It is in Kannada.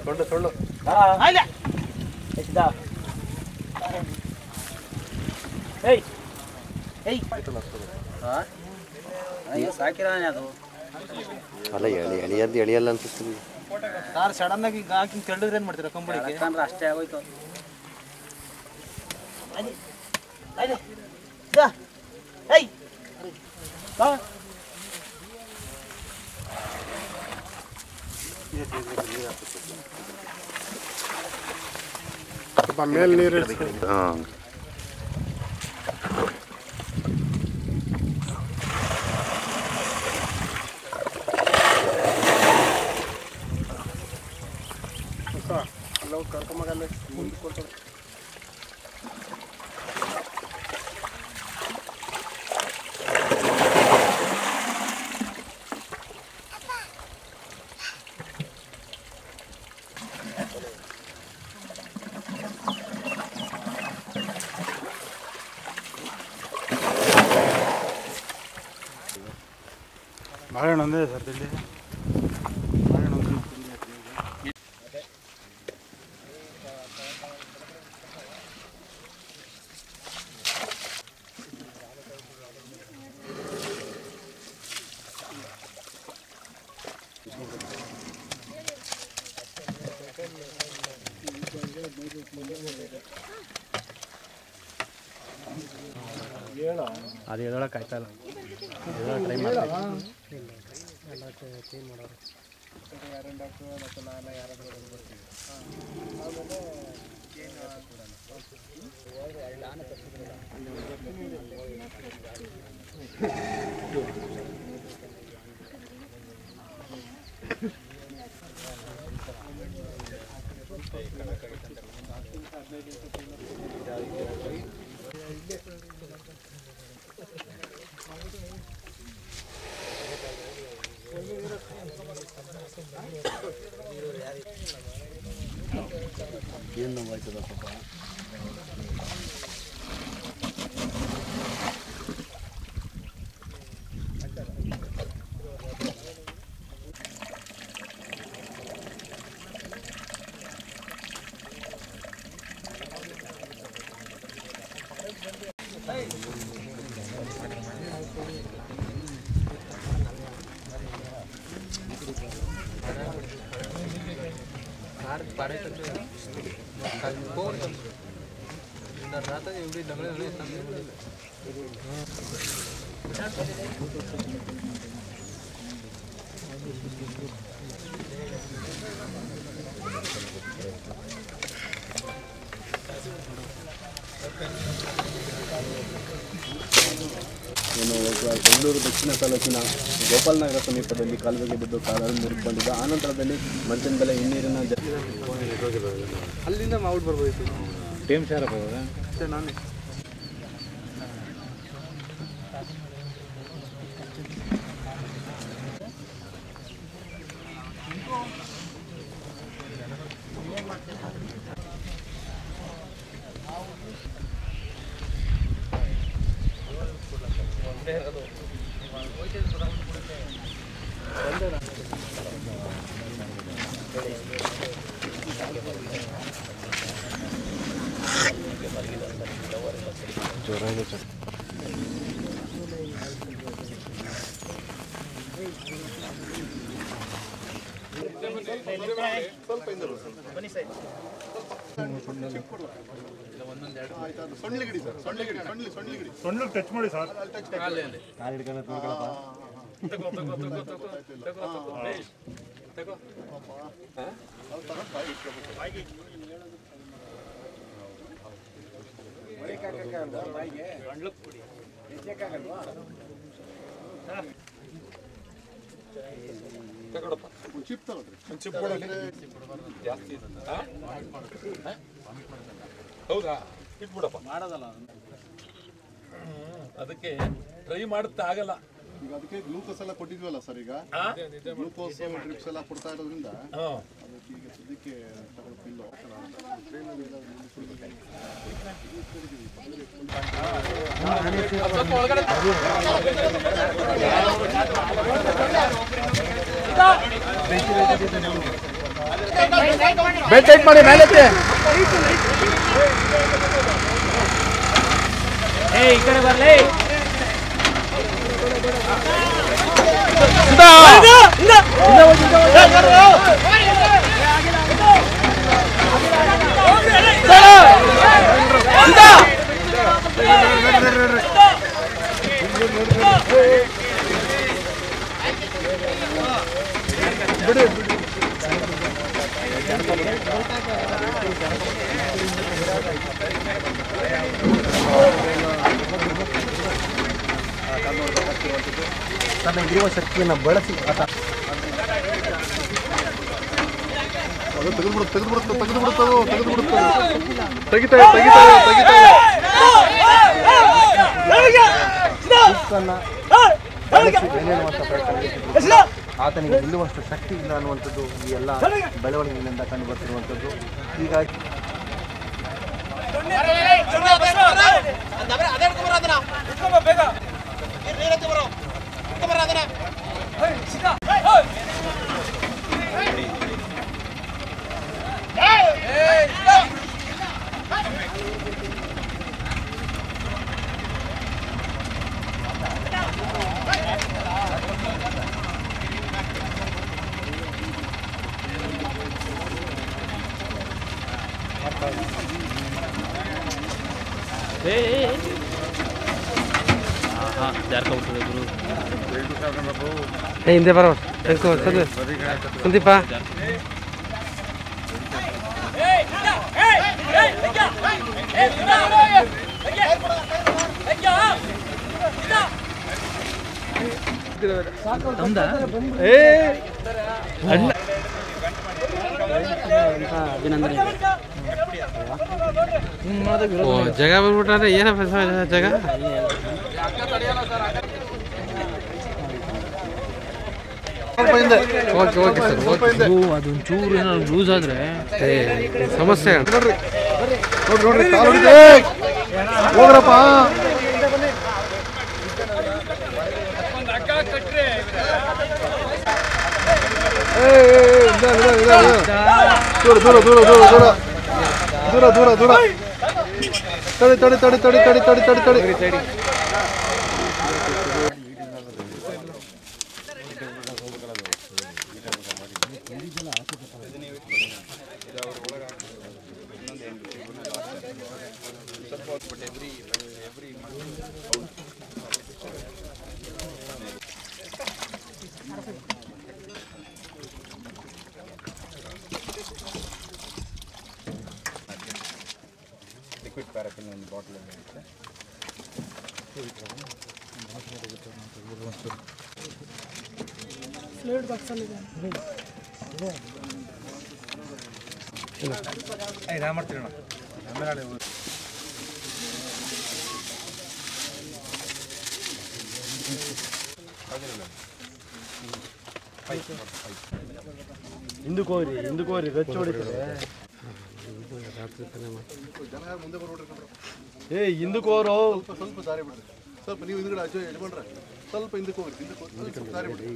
ಸೊಳ್ಳು ಸೊಳ್ಳು ಆಯ್ಲೆ ಎಷ್ಟಿದ ಏಯ್ ಏಯ್ ಸಾಕಿರಾನೆ ಅದು ಅಲ್ಲ ಎಳಿ ಎಳಿಯದ್ದು ಎಳಿಯಲ್ಲ ಅನ್ಸುತ್ತೆ ಕಾರ್ ಸಡನ್ ಆಗಿ ಈಗ ಹಾಕಿ ತೆಳ್ಳಿದ್ರೆ ಏನು ಮಾಡ್ತೀರಾ ಕಂಬಳಿಗೆ ಯಾಕಂದ್ರೆ ಅಷ್ಟೇ ಆಗೋಯ್ತು ಏಯ್ ಬಾ ಮೇಲೆ ನೀರು ಹಾಂ ಅಲ್ಲ ಕರ್ಕೊಂಬಗಲ್ಲ ಮುಂದೆ ಕೊಡ್ತಾರೆ ಬಾಳೆಹಣ್ಣು ಒಂದೇ ಸರ್ ತಿಂಡಿ ಬಾಳೆಹಣ್ಣು ಒಂದೇ ತಿಂಡಿ ಅದು ಎದೊಳಕ್ಕೆ ಆಯ್ತಲ್ಲ ಏನು ಬೆಂಗಳೂರು ದಕ್ಷಿಣ ತಾಲೂಕಿನ ಗೋಪಾಲನಗರ ಸಮೀಪದಲ್ಲಿ ಕಾಲುವೆಗೆ ಬಿದ್ದು ಕಾಲಲ್ಲಿ ಮುರಿದುಕೊಂಡಿದ್ದ ಆನಂತರದಲ್ಲಿ ಮಂಚನ ಬೆಲೆ ಹಿನ್ನೀರಿನ ಜ ಅಲ್ಲಿಂದ ಮಾಡ್ಬಿಟ್ಟು ಬರ್ಬೋದಿತ್ತು ಟೀಮ್ ಶಾರಪ್ಪ ನಾನೇ ಸೊಳ್ಳಿಗೆ ಟಚ್ ಮಾಡಿ ಸರ್ ಹೌದಾ ಇಟ್ಬಿಡಪ್ಪ ಮಾಡೋದಲ್ಲ ಅದಕ್ಕೆ ಟ್ರೈ ಮಾಡುತ್ತೆ ಆಗಲ್ಲ ಈಗ ಅದಕ್ಕೆ ಗ್ಲೂಕೋಸ್ ಎಲ್ಲ ಕೊಟ್ಟಿದ್ವಲ್ಲ ಸರ್ ಈಗ ಗ್ಲೂಕೋಸ್ ಡ್ರಿಪ್ಸ್ ಎಲ್ಲ ಕೊಡ್ತಾ ಇರೋದ್ರಿಂದ ಹಾಂ ಅದಕ್ಕೆ ಈಗ ಸದ್ಯಕ್ಕೆ ತಗೊಳ್ಳೋ ಪಿಲ್ಲು ಸ್ವಲ್ಪ ಒಳಗಡೆ ಬೆಲ್ಟ್ ಟೈಟ್ ಮಾಡಿ ಮೇಲೆ ತನಗಿರುವ ಶಕ್ತಿಯನ್ನು ಬಳಸಿ ಆತ ಅದು ತೆಗೆದ್ಬಿಡುತ್ತೆ ತೆಗೆದ್ಬಿಡುತ್ತೆ ತೆಗೆದ್ಬಿಡುತ್ತೆ ಅದು ತೆಗೆದ್ಬಿಡುತ್ತೆ ತೆಗಿತಾ ಇದೆ, ತೆಗಿತಾ ಇದೆ, ತೆಗಿತಾ ಇದೆ. ಹುಕ್ಕನ್ನು ಬಳಸಿ ಬೆಳೆಯುವಂಥ ಪ್ರಯತ್ನ ನಡೆಸಿದ್ರು. ಆತನಿಗೆ ನಿಲ್ಲುವಷ್ಟು ಶಕ್ತಿ ಇಲ್ಲ ಅನ್ನುವಂಥದ್ದು ಈ ಎಲ್ಲ ಬೆಳವಣಿಗೆಗಳಿಂದ ಕಂಡು ಬರ್ತಿರುವಂಥದ್ದು ಹೀಗಾಗಿ ಹಿಂದೆ ಬರೋ ಸಂದೀಪ ಓ ಜಗ ಬಂದ್ಬಿಟ್ರೆ ಏನಪ್ಪ ಸ- ಜಗ ಓಕೆ ಓಕೆ ಸರ್ ಓಕೆ ಅದೊಂಚೂರು ಏನೋ ಲೂಸ್ ಆದ್ರೆ ಏ, ಸಮಸ್ಯೆ ನೋಡ್ರಿ ನೋಡ್ರಿ ಕಾಲು ಹೊಡಿತೆ. ಹೋಗ್ರಪ್ಪ ಏ, ಏ, ಏ, ನಿಧಾನ, ನಿಧಾನ, ನಿಧಾನ. ದೂರ ದೂರ ದೂರ ದೂರ ದೂರ ದೂರ ದೂರ ದೂರ ತಡಿ ತಡಿ ತಡಿ ತಡಿ ತಡಿ ತಡಿ ತಡಿ ತಡಿ ಹಿಂದಕ್ಕೆ ಹೋಗ್ರಿ ಹಿಂದಕ್ಕೆ ಹೋಗ್ರಿ ರಚ್ಚ ಹೊಡಿತಾರೆ ಏ ಹಿಂದಕ್ಕೆ ಹೋಗ್ರು ಸ್ವಲ್ಪ ಸ್ವಲ್ಪ ದಾರಿ ಬಿಡ್ರಿ ಸ್ವಲ್ಪ ನೀವು ಹಿಂದ್ಗಡೆ ಅಜ್ಜೋ ಯಜಮಾನ್ರೆ ಸ್ವಲ್ಪ ಹಿಂದಕ್ಕೆ ಹೋಗ್ರಿ ಹಿಂದಕ್ಕೆ ಹೋಗಿ ಸ್ವಲ್ಪ ದಾರಿ ಬಿಡ್ರಿ